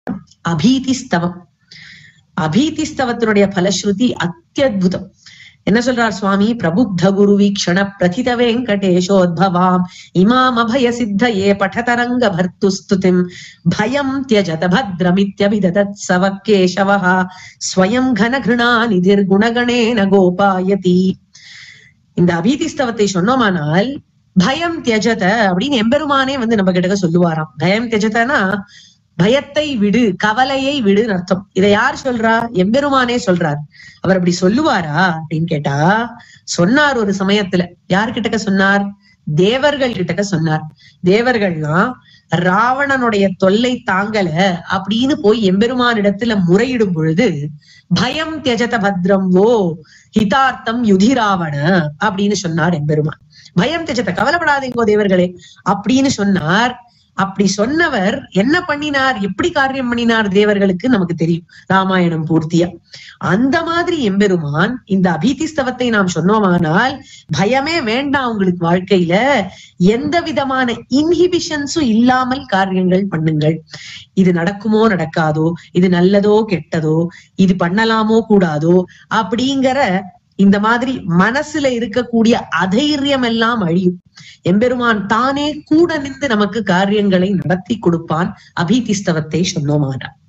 அபீதிஸ்தவம் அபீதிஸ்தவத்தினுடைய பலஸ்ருதி அத்தியுதம் என்ன சொல்றார் சுவாமி பிரபுத்த குரு வீக்ஷண பிரதித வெங்கடேஷோத்பவாம் இமாம் அபய சித்தயே படதரங்க பர்த்து ஸ்துதிம் பயம் தியஜத பத்ரமித்யபிததத் சவ கேசவः ஸ்வயம் கனகிருணா நிதிர் குணகணேன கோபாயதி இந்த அபீதிஸ்தவத்தை சொன்னோமானால் பயம் தியஜத அப்படின்னு எம்பெருமானே வந்து நம்ம கிட்ட சொல்லுவாராம் பயம் தியஜதனா பயத்தை விடு கவலையை விடுன்னு அர்த்தம் இதை யார் சொல்றா எம்பெருமானே சொல்றார் அவர் அப்படி சொல்லுவாரா அப்படின்னு கேட்டா சொன்னார் ஒரு சமயத்துல யார்கிட்டக்க சொன்னார் தேவர்கள் கிட்டக்க சொன்னார் தேவர்கள்லாம் ராவணனுடைய தொல்லை தாங்கல அப்படின்னு போய் எம்பெருமானிடத்துல முறையிடும் பொழுது பயம் தியஜத பத்ரம் ஓ ஹிதார்த்தம் யுதிராவண அப்படின்னு சொன்னார் எம்பெருமான் பயம் தியஜத கவலைப்படாதீங்கோ தேவர்களே அப்படின்னு சொன்னார் அப்படி சொன்னவர் என்ன பண்ணினார் எப்படி காரியம் பண்ணினார் தேவர்களுக்கு நமக்கு தெரியும் ராமாயணம் பூர்த்தியா அந்த மாதிரி எம்பெருமான் இந்த அபீதிஸ்தவத்தை நாம் சொன்னோமானால் பயமே வேண்டாம் உங்களுக்கு வாழ்க்கையில எந்த விதமான இன்ஹிபிஷன்ஸும் இல்லாமல் காரியங்கள் பண்ணுங்கள் இது நடக்குமோ நடக்காதோ இது நல்லதோ கெட்டதோ இது பண்ணலாமோ கூடாதோ அப்படிங்கிற இந்த மாதிரி மனசுல இருக்கக்கூடிய அதைரியம் எல்லாம் அழியும் எம்பெருமான் தானே கூட நின்று நமக்கு காரியங்களை நடத்தி கொடுப்பான் அபீதிஸ்தவத்தை சொன்னோமானார்